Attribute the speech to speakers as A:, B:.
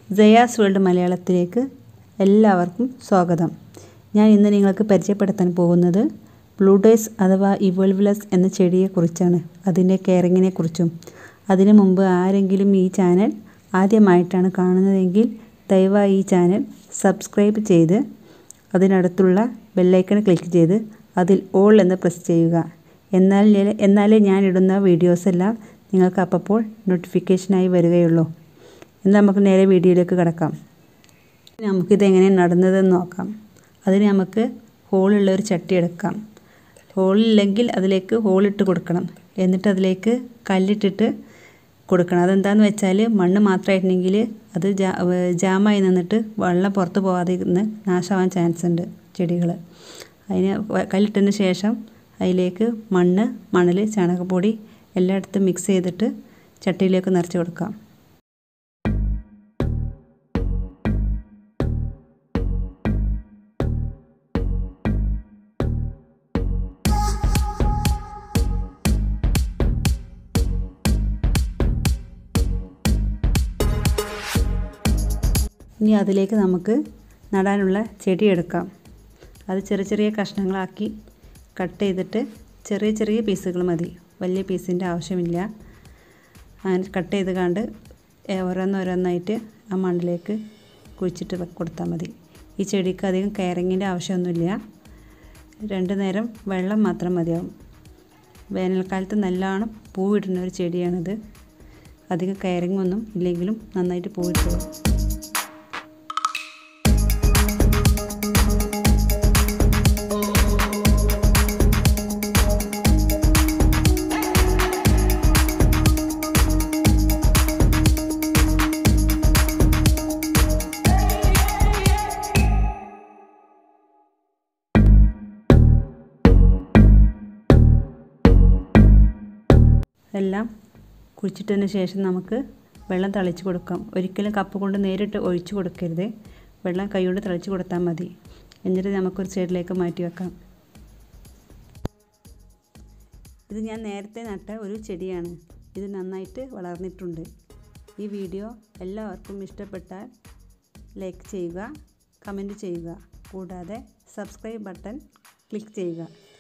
A: Jaya's world മലയാളത്തിലേക്ക് എല്ലാവർക്കും സ്വാഗതം ഞാൻ ഇന്ന് നിങ്ങൾക്ക് പരിചയപ്പെടുത്താൻ പോകുന്നത് ബ്ലൂഡേസ് അഥവാ ഇവോൾവിലസ് എന്ന ചെടിയെക്കുറിച്ചാണ് അതിൻ്റെ കെയറിങ്ങിനെ കുറിച്ചും അതിനു മുമ്പ് ആരെങ്കിലും ഈ ചാനൽ ആദ്യമായിട്ടാണ് കാണുന്നതെങ്കിൽ ദയവായി ഈ ചാനൽ സബ്സ്ക്രൈബ് ചെയ്ത് അതിനടുത്തുള്ള ബെല്ലൈക്കൺ ക്ലിക്ക് ചെയ്ത് അതിൽ ഓൾ എന്ന് പ്രസ് ചെയ്യുക എന്നാൽ എന്നാലേ ഞാനിടുന്ന വീഡിയോസ് എല്ലാം നിങ്ങൾക്ക് അപ്പോൾ നോട്ടിഫിക്കേഷനായി വരികയുള്ളൂ എന്നാൽ നമുക്ക് നേരെ വീഡിയോയിലേക്ക് കിടക്കാം നമുക്കിതെങ്ങനെ നടുന്നതെന്ന് നോക്കാം അതിന് നമുക്ക് ഹോളുള്ള ഒരു ചട്ടി എടുക്കാം ഹോളില്ലെങ്കിൽ അതിലേക്ക് ഹോളിട്ട് കൊടുക്കണം എന്നിട്ട് അതിലേക്ക് കല്ലിട്ടിട്ട് കൊടുക്കണം അതെന്താണെന്ന് വെച്ചാൽ മണ്ണ് മാത്രമായിട്ടുണ്ടെങ്കിൽ അത് ജാ ജാമായി നിന്നിട്ട് വെള്ളം പുറത്ത് പോകാതെ ഇരുന്ന് നാശമാവാൻ ചാൻസ് ഉണ്ട് ചെടികൾ അതിന് കല്ലിട്ടതിന് ശേഷം അതിലേക്ക് മണ്ണ് മണൽ ചാണകപ്പൊടി എല്ലായിടത്തും മിക്സ് ചെയ്തിട്ട് ചട്ടിയിലേക്ക് നിറച്ച് കൊടുക്കാം ഇനി അതിലേക്ക് നമുക്ക് നടാനുള്ള ചെടി എടുക്കാം അത് ചെറിയ ചെറിയ കഷ്ണങ്ങളാക്കി കട്ട് ചെയ്തിട്ട് ചെറിയ ചെറിയ പീസുകൾ മതി വലിയ പീസിൻ്റെ ആവശ്യമില്ല അങ്ങനെ കട്ട് ചെയ്ത് കണ്ട് ഓരോന്നോരോന്നായിട്ട് ആ മണ്ണിലേക്ക് കുഴിച്ചിട്ട് കൊടുത്താൽ മതി ഈ ചെടിക്ക് അധികം കെയറിങ്ങിൻ്റെ ആവശ്യമൊന്നുമില്ല രണ്ട് നേരം വെള്ളം മാത്രം മതിയാവും വേനൽക്കാലത്ത് നല്ലോണം പൂവിടുന്ന ഒരു ചെടിയാണിത് അധികം കെയറിങ് ഒന്നും ഇല്ലെങ്കിലും നന്നായിട്ട് പൂവിട്ടോളും എല്ലാം കുഴിച്ചിട്ടതിന് ശേഷം നമുക്ക് വെള്ളം തളിച്ച് കൊടുക്കാം ഒരിക്കലും കപ്പ് കൊണ്ട് നേരിട്ട് ഒഴിച്ചു കൊടുക്കരുത് വെള്ളം കൈകൊണ്ട് തളിച്ച് കൊടുത്താൽ മതി എന്നിട്ട് നമുക്കൊരു സൈഡിലേക്ക് മാറ്റി വെക്കാം ഇത് ഞാൻ നേരത്തെ നട്ട ഒരു ചെടിയാണ് ഇത് നന്നായിട്ട് വളർന്നിട്ടുണ്ട് ഈ വീഡിയോ എല്ലാവർക്കും ഇഷ്ടപ്പെട്ടാൽ ലൈക്ക് ചെയ്യുക കമൻറ്റ് ചെയ്യുക കൂടാതെ സബ്സ്ക്രൈബ് ബട്ടൺ ക്ലിക്ക് ചെയ്യുക